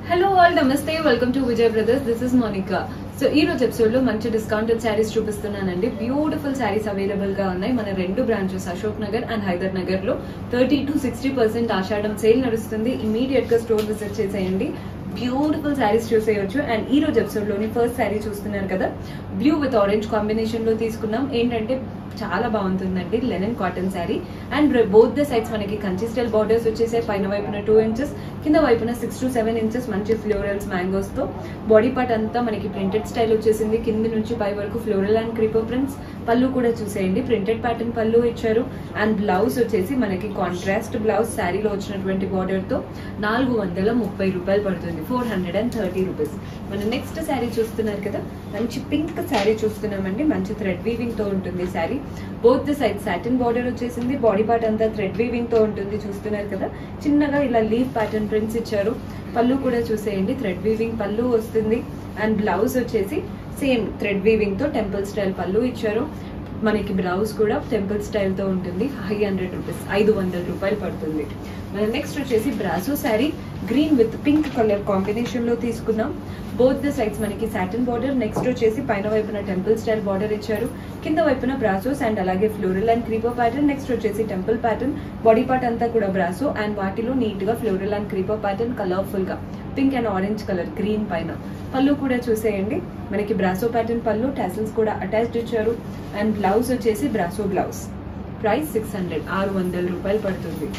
hello all నమస్తే welcome to Vijay brothers this is Monica so ఈ రోజు ఎపిసోడ్ లో మంచి డిస్కౌంటెడ్ శారీస్ చూపిస్తున్నానండి బ్యూటిఫుల్ శారీస్ అవైలబుల్ గా ఉన్నాయి మన రెండు బ్రాంచెస్ అశోక్ నగర్ అండ్ హైదర్ నగర్ లో thirty to sixty percent Ashadham sale నడుస్తుంది ఇమీడియట్ గా స్టోర్ విజిట్ చేసేయండి బ్యూటిఫుల్ శారీస్ చూసేయొచ్చు అండ్ ఈ రోజు ఎపిసోడ్ లోని ఫస్ట్ శారీ చూస్తున్నారు కదా బ్లూ విత్ ఆరెంజ్ కాంబినేషన్ లో తీసుకున్నాం ఏంటంటే చాలా బాగుంటుందండి linen cotton sari and both the sides మనకి కంచి స్టైల్ బార్డర్స్ వచ్చేసాయి పైన వైపున టూ ఇంచెస్ కింద వైపున సిక్స్ టు సెవెన్ ఇంచెస్ మంచి ఫ్లోరల్స్ మ్యాంగోస్ తో బాడీ పార్ట్ అంతా మనకి ప్రింటెడ్ స్టైల్ వచ్చేసింది కింది నుంచి పై వరకు ఫ్లోరల్ అండ్ క్రీపర్ ప్రింట్స్ పళ్ళు కూడా చూసేయండి ప్రింటెడ్ ప్యాటర్న్ పళ్ళు ఇచ్చారు అండ్ బ్లౌజ్ వచ్చేసి మనకి కాంట్రాస్ట్ బ్లౌజ్ శారీలో వచ్చినటువంటి బార్డర్ తో నాలుగు వందల ముప్పై రూపాయలు పడుతుంది four hundred and thirty rupees మన నెక్స్ట్ శారీ చూస్తున్నారు కదా మంచి పింక్ శారీ చూస్తున్నామండి మంచి థ్రెడ్ వీవింగ్ తో ఉంటుంది sari both the side satin border వచ్చేసింది బాడీ పార్ట్ అంతా థ్రెడ్ వీవింగ్ తో ఉంటుంది చూస్తున్నారు కదా చిన్నగా ఇలా లీవ్ ప్యాటర్న్ ప్రింట్స్ ఇచ్చారు పళ్ళు కూడా చూసేయండి థ్రెడ్ వీవింగ్ పళ్ళు వస్తుంది అండ్ బ్లౌజ్ వచ్చేసి సేమ్ థ్రెడ్ వీవింగ్ తో టెంపుల్ స్టైల్ పళ్ళు ఇచ్చారు మనకి బ్లౌజ్ కూడా టెంపుల్ స్టైల్ తో ఉంటుంది ఫైవ్ హండ్రెడ్ రూపీస్ ఐదు వందల రూపాయలు పడుతుంది మన నెక్స్ట్ వచ్చేసి brasso sari green with pink colour combination లో తీసుకున్నాం బోత్ ద సైడ్స్ మనకి సాటిన్ బార్డర్ నెక్స్ట్ వచ్చేసి పైన వైపున టెంపుల్ స్టైల్ బార్డర్ ఇచ్చారు కింద వైపున బ్రాసోస్ అండ్ అలాగే floral and creeper pattern next వచ్చేసి టెంపుల్ ప్యాటర్న్ బాడీ పార్ట్ అంతా కూడా బ్రాసో అండ్ వాటిలో నీట్ గా floral and creeper pattern colourful గా pink and orange colour green పైన పళ్ళు కూడా చూసేయండి మనకి బ్రాసో ప్యాటర్న్ పళ్ళు టాసిల్స్ కూడా అటాచ్డ్ ఇచ్చారు అండ్ బ్లౌజ్ వచ్చేసి brasso blouse price six hundred ఆరు వందల రూపాయలు పడుతుంది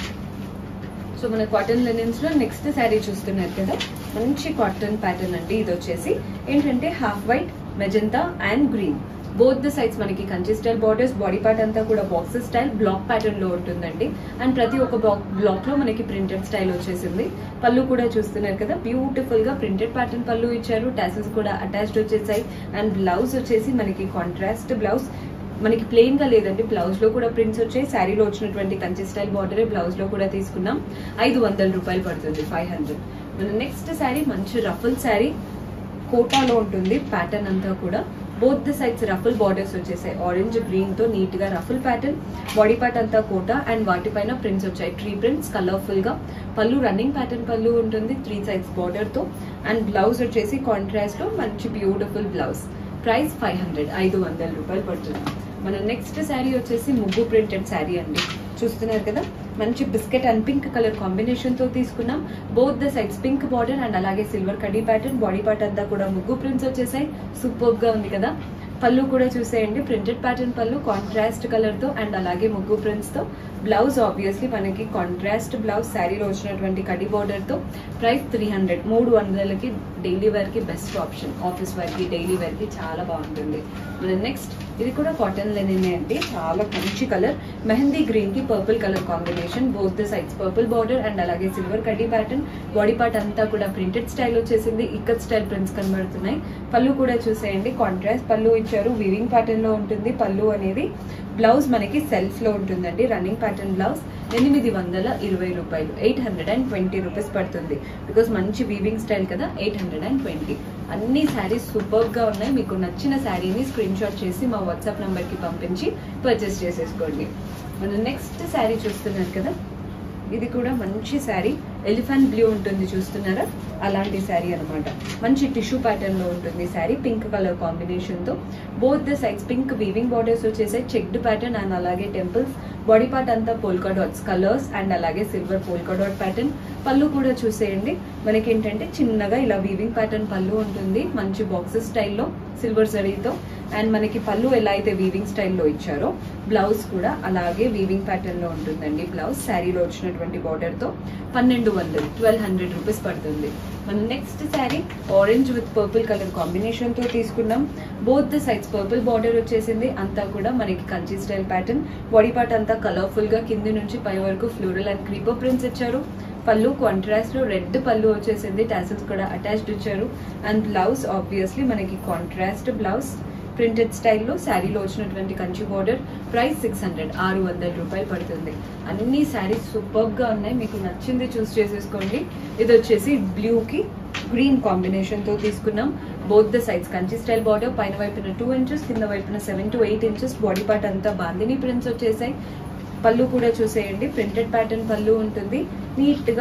సో మన కాటన్ లెనిన్స్ లో నెక్స్ట్ శారీ చూస్తున్నారు కదా మంచి కాటన్ ప్యాటర్న్ అండి ఇది వచ్చేసి ఏంటంటే half white magenta and green both the sides మనకి Kanchi style borders body part అంతా కూడా బాక్సెస్ స్టైల్ బ్లాక్ ప్యాటర్న్ లో ఉంటుందండి అండ్ ప్రతి ఒక్క బ్లాక్ బ్లాక్ లో మనకి ప్రింటెడ్ స్టైల్ వచ్చేసింది పళ్ళు కూడా చూస్తున్నారు కదా బ్యూటిఫుల్ గా ప్రింటెడ్ ప్యాటర్న్ పళ్ళు ఇచ్చారు టాసెస్ కూడా అటాచ్డ్ వచ్చేసాయి అండ్ బ్లౌజ్ వచ్చేసి మనకి కాంట్రాస్ట్ బ్లౌజ్ మనకి ప్లెయిన్ గా లేదండి బ్లౌజ్ లో కూడా ప్రింట్స్ వచ్చాయి శారీలో వచ్చినటువంటి కంచి స్టైల్ బార్డర్ బ్లౌజ్ లో కూడా తీసుకున్నాం ఐదు వందల రూపాయలు పడుతుంది ఫైవ్ హండ్రెడ్ మన నెక్స్ట్ శారీ మంచి రఫుల్ శారీ కోటాలో ఉంటుంది ప్యాటర్న్ అంతా కూడా both the sides ruffle borders వచ్చేసాయి ఆరెంజ్ గ్రీన్ తో నీట్ గా రఫుల్ ప్యాటర్న్ బాడీ పార్ట్ అంతా కోట అండ్ వాటిపైన ప్రింట్స్ వచ్చాయి ట్రీ ప్రింట్స్ కలర్ఫుల్ గా పళ్ళు రన్నింగ్ ప్యాటర్న్ పళ్ళు ఉంటుంది త్రీ సైడ్స్ బార్డర్ తో అండ్ బ్లౌజ్ వచ్చేసి కాంట్రాస్ట్ లో మంచి beautiful blouse price five hundred ఐదు వందల రూపాయలు పడుతుంది మన నెక్స్ట్ శారీ వచ్చేసి ముగ్గు ప్రింటెడ్ శారీ అండి చూస్తున్నారు కదా మంచి biscuit and pink colour combination తో తీసుకున్నాం both the sides pink border and అలాగే సిల్వర్ కడీ ప్యాటర్న్ బాడీ పార్ట్ అంతా కూడా ముగ్గు ప్రింట్స్ వచ్చేసాయి సూపర్ గా ఉంది కదా పళ్ళు కూడా చూసేయండి ప్రింటెడ్ ప్యాటర్న్ పళ్ళు కాంట్రాస్ట్ కలర్ తో అండ్ అలాగే ముగ్గు ప్రింట్స్ తో బ్లౌజ్ ఆబ్వియస్లీ మనకి కాంట్రాస్ట్ బ్లౌజ్ శారీలో వచ్చినటువంటి కడి బార్డర్ తో ప్రైస్ త్రీ హండ్రెడ్ మూడు వందలకి డైలీ వేర్ కి బెస్ట్ ఆప్షన్ ఆఫీస్ వేర్ కి డైలీ వేర్ కి చాలా బాగుంటుంది మన నెక్స్ట్ ఇది కూడా కాటన్ లెనినే అండి చాలా మంచి కలర్ మెహందీ గ్రీన్ కి purple colour combination both the sides purple border and అలాగే సిల్వర్ కడ్డీ ప్యాటర్న్ బాడీ పార్ట్ అంతా కూడా ప్రింటెడ్ స్టైల్ వచ్చేసింది ఇక్కత్ స్టైల్ ప్రింట్స్ కనబడుతున్నాయి పళ్ళు కూడా చూసేయండి కాంట్రాస్ట్ పళ్ళు ఇచ్చారు వివింగ్ ప్యాటర్న్ లో ఉంటుంది పళ్ళు అనేది బ్లౌజ్ మనకి సెల్ఫ్ లో ఉంటుందండి రన్నింగ్ ప్యాటర్న్ బ్లౌజ్ ఎనిమిది వందల ఇరవై రూపాయలు eight hundred and twenty rupees పడుతుంది బికాస్ మంచి వీవింగ్ స్టైల్ కదా ఎయిట్ హండ్రెడ్ అండ్ ట్వంటీ అన్ని శారీస్ సూపర్ గా ఉన్నాయి మీకు నచ్చిన శారీని స్క్రీన్ షాట్ చేసి మా వాట్సాప్ నంబర్ కి పంపించి పర్చేస్ చేసేసుకోండి మన నెక్స్ట్ శారీ చూస్తున్నారు కదా ఇది కూడా మంచి శారీ ఎలిఫెంట్ బ్లూ ఉంటుంది చూస్తున్నారా అలాంటి శారీ అనమాట మంచి టిష్యూ ప్యాటర్న్ లో ఉంటుంది శారీ పింక్ కలర్ కాంబినేషన్ తో both the sides pink weaving borders వచ్చేసాయి చెక్డ్ ప్యాటర్న్ అండ్ అలాగే టెంపుల్స్ బాడీ పార్ట్ అంతా పోల్కా డాట్స్ కలర్స్ అండ్ అలాగే సిల్వర్ పోల్కా డాట్ ప్యాటర్న్ పళ్ళు కూడా చూసేయండి మనకి ఏంటంటే చిన్నగా ఇలా వీవింగ్ ప్యాటర్న్ పళ్ళు ఉంటుంది మంచి బాక్సెస్ స్టైల్లో సిల్వర్ జరీతో అండ్ మనకి పళ్ళు ఎలా అయితే వీవింగ్ స్టైల్లో ఇచ్చారో బ్లౌజ్ కూడా అలాగే వీవింగ్ ప్యాటర్న్ లో ఉంటుందండి బ్లౌజ్ శారీలో వచ్చినటువంటి బార్డర్ తో పన్నెండు వందలు ట్వెల్వ్ హండ్రెడ్ రూపీస్ పడుతుంది మన next sari orange with purple colour combination తో తీసుకున్నాం both the sides purple border వచ్చేసింది అంతా కూడా మనకి Kanchi style pattern body part అంతా కలర్ఫుల్ గా కింది నుంచి పై వరకు ఫ్లోరల్ అండ్ క్రీపర్ ప్రింట్స్ ఇచ్చారు పళ్ళు కాంట్రాస్ట్ లో రెడ్ పళ్ళు వచ్చేసింది టాసిల్స్ కూడా అటాచ్డ్ ఇచ్చారు అండ్ బ్లౌజ్ ఆబ్వియస్లీ మనకి కాంట్రాస్ట్ బ్లౌజ్ ప్రింటెడ్ స్టైల్లో శారీలో వచ్చినటువంటి Kanchi border price six hundred ఆరు వందల రూపాయలు పడుతుంది అన్ని శారీస్ సూపర్ గా ఉన్నాయి మీకు నచ్చింది చూస్ చేసేసుకోండి ఇది వచ్చేసి బ్లూ కి గ్రీన్ కాంబినేషన్ తో తీసుకున్నాం both the sides Kanchi style border పైన వైపున టూ ఇంచెస్ కింద వైపున seven to eight inches body part అంతా బాందిని ప్రింట్స్ వచ్చేసాయి పళ్ళు కూడా చూసేయండి ప్రింటెడ్ ప్యాటర్న్ పళ్ళు ఉంటుంది నీట్ గా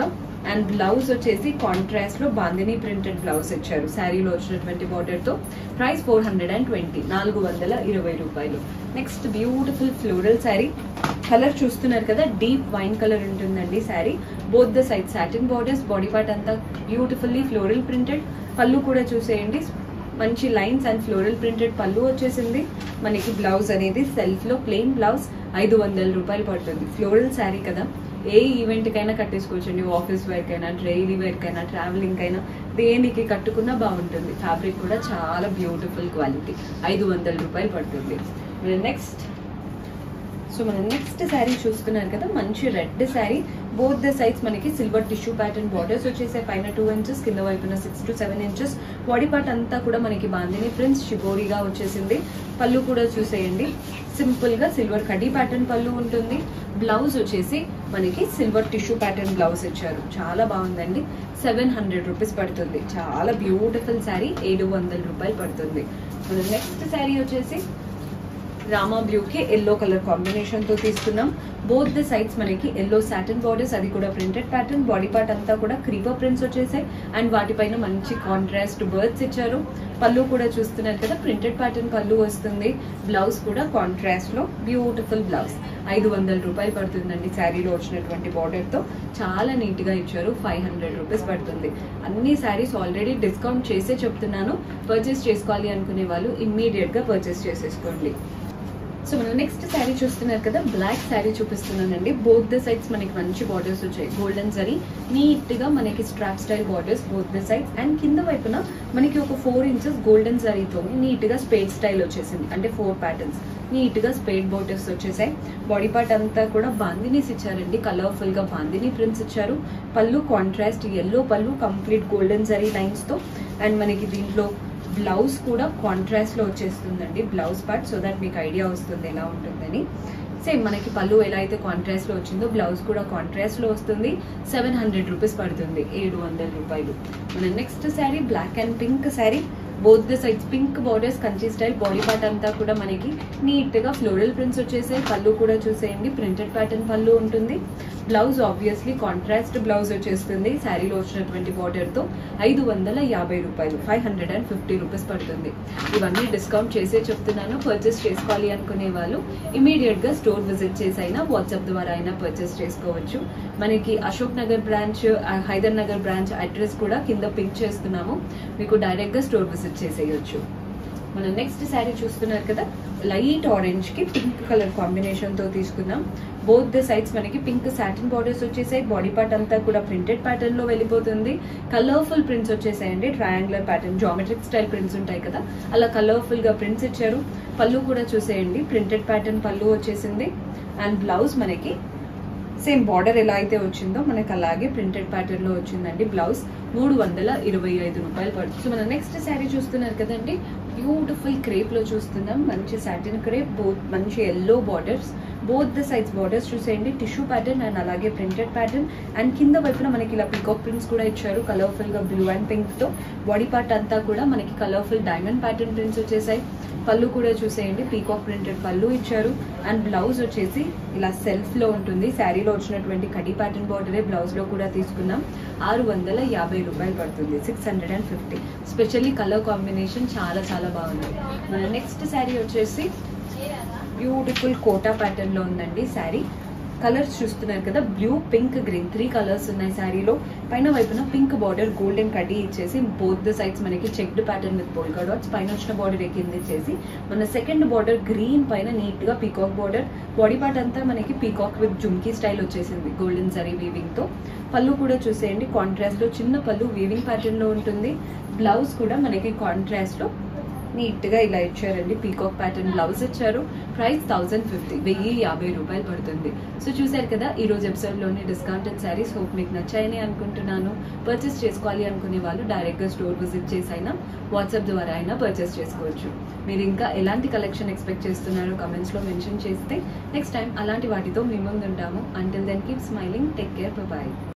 అండ్ బ్లౌజ్ వచ్చేసి కాంట్రాస్ట్ లో బాందిని ప్రింటెడ్ బ్లౌజ్ ఇచ్చారు శారీలో వచ్చినటువంటి బార్డర్ తో price four hundred and twenty నాలుగు వందల ఇరవై రూపాయలు next beautiful floral sari colour చూస్తున్నారు కదా డీప్ వైన్ కలర్ ఉంటుందండి sari both the side satin borders body part అంతా బ్యూటిఫుల్లీ ఫ్లోరల్ ప్రింటెడ్ పళ్ళు కూడా చూసేయండి మంచి లైన్స్ అండ్ ఫ్లోరల్ ప్రింటెడ్ పళ్ళు వచ్చేసింది మనకి బ్లౌజ్ అనేది సెల్ఫ్ లో ప్లెయిన్ బ్లౌజ్ ఐదు వందల రూపాయలు పడుతుంది ఫ్లోరల్ శారీ కదా ఏ ఈవెంట్ కైనా కట్టేసుకోవచ్చండి ఆఫీస్ వేర్ కైనా డైలీ వేర్ కైనా ట్రావెలింగ్ కైనా దేనికి కట్టుకున్నా బాగుంటుంది ఫ్యాబ్రిక్ కూడా చాలా బ్యూటిఫుల్ క్వాలిటీ ఐదు వందల రూపాయలు పడుతుంది నెక్స్ట్ సో మనం నెక్స్ట్ శారీ చూస్తున్నారు కదా మంచి red sari both the sides మనకి సిల్వర్ టిష్యూ ప్యాటర్న్ బార్డర్స్ వచ్చేసాయి పైన టూ ఇంచెస్ కింద వైపున six to seven inches body part అంతా కూడా మనకి బాందిని ప్రింట్స్ షిబోరిగా వచ్చేసింది పళ్ళు కూడా చూసేయండి సింపుల్ గా సిల్వర్ కడీ ప్యాటర్న్ పళ్ళు ఉంటుంది బ్లౌజ్ వచ్చేసి మనకి సిల్వర్ టిష్యూ ప్యాటర్న్ బ్లౌజ్ ఇచ్చారు చాలా బాగుందండి సెవెన్ హండ్రెడ్ రూపీస్ పడుతుంది చాలా బ్యూటిఫుల్ శారీ ఏడు వందల రూపాయలు పడుతుంది మన నెక్స్ట్ శారీ వచ్చేసి రామా బ్లూ కి ఎల్లో కలర్ కాంబినేషన్ తో తీసుకున్నాం బోత్ ద సైడ్స్ మనకి ఎల్లో సాటిన్ బార్డర్స్ అది కూడా ప్రింటెడ్ ప్యాటర్న్ బాడీ పార్ట్ అంతా కూడా క్రీపర్ ప్రింట్స్ వచ్చేసాయి అండ్ వాటిపైన మంచి కాంట్రాస్ట్ బర్డ్స్ ఇచ్చారు పళ్ళు కూడా చూస్తున్నారు కదా ప్రింటెడ్ ప్యాటర్న్ పళ్ళు వస్తుంది బ్లౌజ్ కూడా కాంట్రాస్ట్ లో బ్యూటిఫుల్ బ్లౌజ్ ఐదు వందల రూపాయలు పడుతుందండి శారీలో వచ్చినటువంటి బార్డర్ తో చాలా నీట్ గా ఇచ్చారు ఫైవ్ హండ్రెడ్ రూపీస్ పడుతుంది అన్ని శారీస్ ఆల్రెడీ డిస్కౌంట్ చేసే చెప్తున్నాను పర్చేస్ చేసుకోవాలి అనుకునే వాళ్ళు ఇమ్మీడియట్ గా పర్చేస్ చేసేసుకోండి సో మనం నెక్స్ట్ శారీ చూస్తున్నారు కదా బ్లాక్ శారీ చూపిస్తున్నానండి బోత్ ద సైడ్స్ మనకి మంచి బార్డర్స్ వచ్చాయి గోల్డెన్ జరీ నీట్ గా మనకి strap style borders both the sides and కింద వైపున మనకి ఒక ఫోర్ ఇంచెస్ గోల్డెన్ జరీతో నీట్ గా స్పేడ్ స్టైల్ వచ్చేసింది అంటే ఫోర్ ప్యాటర్న్స్ నీట్ గా స్పేడ్ బార్డర్స్ వచ్చేసాయి బాడీ పార్ట్ అంతా కూడా బాందినీస్ ఇచ్చారండి కలర్ఫుల్ గా బాందినీ ప్రింట్స్ ఇచ్చారు పళ్ళు కాంట్రాస్ట్ ఎల్లో పళ్ళు కంప్లీట్ గోల్డెన్ జరీ లైన్స్ తో అండ్ మనకి దీంట్లో బ్లౌజ్ కూడా కాంట్రాస్ట్ లో వచ్చేస్తుందండి బ్లౌజ్ పార్ట్ సో దట్ మీకు ఐడియా వస్తుంది ఎలా ఉంటుందని సేమ్ మనకి పళ్ళు ఎలా అయితే కాంట్రాస్ట్ లో వచ్చిందో బ్లౌజ్ కూడా కాంట్రాస్ట్ లో వస్తుంది సెవెన్ హండ్రెడ్ రూపీస్ పడుతుంది ఏడు వందల రూపాయలు మన next sari black and pink sari both the sides pink borders Kanchi style body part అంతా కూడా మనకి నీట్ గా ఫ్లోరల్ ప్రింట్స్ వచ్చేసాయి పళ్ళు కూడా చూసేయండి ప్రింటెడ్ ప్యాటర్న్ పళ్ళు ఉంటుంది బ్లౌజ్ ఆబ్వియస్లీ కాంట్రాస్ట్ బ్లౌజ్ వచ్చేస్తుంది శారీలో వచ్చినటువంటి బార్డర్ తో ఐదు వందల యాభై రూపాయలు five hundred and fifty rupees పడుతుంది ఇవన్నీ డిస్కౌంట్ చేసే చెప్తున్నాను పర్చేస్ చేసుకోవాలి అనుకునే వాళ్ళు ఇమీడియట్ గా స్టోర్ విజిట్ చేసి అయినా వాట్సాప్ ద్వారా అయినా పర్చేస్ చేసుకోవచ్చు మనకి Ashok Nagar branch Hyder Nagar branch address కూడా కింద పింక్ చేస్తున్నాము మీకు డైరెక్ట్ గా స్టోర్ విజిట్ చేసేయచ్చు మనం నెక్స్ట్ శారీ చూస్తున్నారు కదా లైట్ ఆరెంజ్ కి పింక్ కలర్ కాంబినేషన్ తో తీసుకున్నాం బోత్ ద సైడ్స్ మనకి పింక్ సాటిన్ బార్డర్స్ వచ్చేసాయి బాడీ పార్ట్ అంతా కూడా ప్రింటెడ్ ప్యాటర్న్ లో వెళ్ళిపోతుంది కలర్ఫుల్ ప్రింట్స్ వచ్చేసాయండి triangular pattern geometric style prints ఉంటాయి కదా అలా కలర్ఫుల్ గా ప్రింట్స్ ఇచ్చారు పళ్ళు కూడా చూసేయండి ప్రింటెడ్ ప్యాటర్న్ పళ్ళు వచ్చేసింది అండ్ బ్లౌజ్ మనకి సేమ్ బార్డర్ ఎలా అయితే వచ్చిందో మనకి అలాగే ప్రింటెడ్ ప్యాటర్న్ లో వచ్చిందండి బ్లౌజ్ మూడు వందల ఇరవై ఐదు రూపాయలు పడుతుంది సో మనం నెక్స్ట్ శారీ చూస్తున్నారు కదండి బ్యూటిఫుల్ క్రేప్ లో చూస్తున్నాం మంచి సాటిన్ క్రేప్ బోత్ మంచి yellow borders both the sides borders చూసేయండి టిష్యూ ప్యాటర్న్ అండ్ అలాగే ప్రింటెడ్ ప్యాటర్న్ అండ్ కింద వైపున మనకి ఇలా పికాక్ ప్రింట్స్ కూడా ఇచ్చారు కలర్ఫుల్ గా బ్లూ అండ్ పింక్ తో బాడీ పార్ట్ అంతా కూడా మనకి కలర్ఫుల్ డైమండ్ ప్యాటర్న్ ప్రింట్స్ వచ్చేసాయి పళ్ళు కూడా చూసేయండి పీకాక్ ప్రింటెడ్ పళ్ళు ఇచ్చారు అండ్ బ్లౌజ్ వచ్చేసి ఇలా సెల్ఫ్ లో ఉంటుంది శారీలో వచ్చినటువంటి కడి ప్యాటర్న్ బార్డరే బ్లౌజ్ లో కూడా తీసుకున్నాం ఆరు వందల యాభై రూపాయలు పడుతుంది six hundred and fifty specially colour combination చాలా చాలా బాగుంది మన నెక్స్ట్ శారీ వచ్చేసి బ్యూటిఫుల్ కోటా ప్యాటర్న్ లో ఉందండి శారీ కలర్స్ చూస్తున్నారు కదా blue pink green three colours ఉన్నాయి శారీలో పైన వైపున పింక్ బార్డర్ గోల్డెన్ కడ్డీ ఇచ్చేసి బోత్ ద సైడ్స్ మనకి checked pattern with polka dots పైన వచ్చిన బార్డర్ కింద ఇచ్చేసి మన సెకండ్ బార్డర్ గ్రీన్ పైన నీట్ గా పీకాక్ బార్డర్ బాడీ పార్ట్ అంతా మనకి పీకాక్ విత్ జుమ్కీ స్టైల్ వచ్చేసింది గోల్డెన్ జరీ వీవింగ్ తో పళ్ళు కూడా చూసేయండి కాంట్రాస్ట్ లో చిన్న పళ్ళు వీవింగ్ ప్యాటర్న్ లో ఉంటుంది బ్లౌజ్ కూడా మనకి కాంట్రాస్ట్ లో నీట్ గా ఇలా ఇచ్చారండి పీకాక్ ప్యాటర్న్ బ్లౌజ్ ఇచ్చారు ప్రైస్ థౌసండ్ ఫిఫ్టీ వెయ్యి యాభై రూపాయలు పడుతుంది సో చూసారు కదా ఈ రోజు ఎపిసోడ్ లోని డిస్కౌంటెడ్ శారీస్ హోప్ మీకు నచ్చాయని అనుకుంటున్నాను పర్చేస్ చేసుకోవాలి అనుకునే వాళ్ళు డైరెక్ట్ గా స్టోర్ విజిట్ చేసి అయినా వాట్సాప్ ద్వారా అయినా పర్చేస్ చేసుకోవచ్చు మీరు ఇంకా ఎలాంటి కలెక్షన్ ఎక్స్పెక్ట్ చేస్తున్నారో కమెంట్స్ లో మెన్షన్ చేస్తే నెక్స్ట్ టైం అలాంటి వాటితో మీ ముందు ఉంటాము until then keep smiling take care bye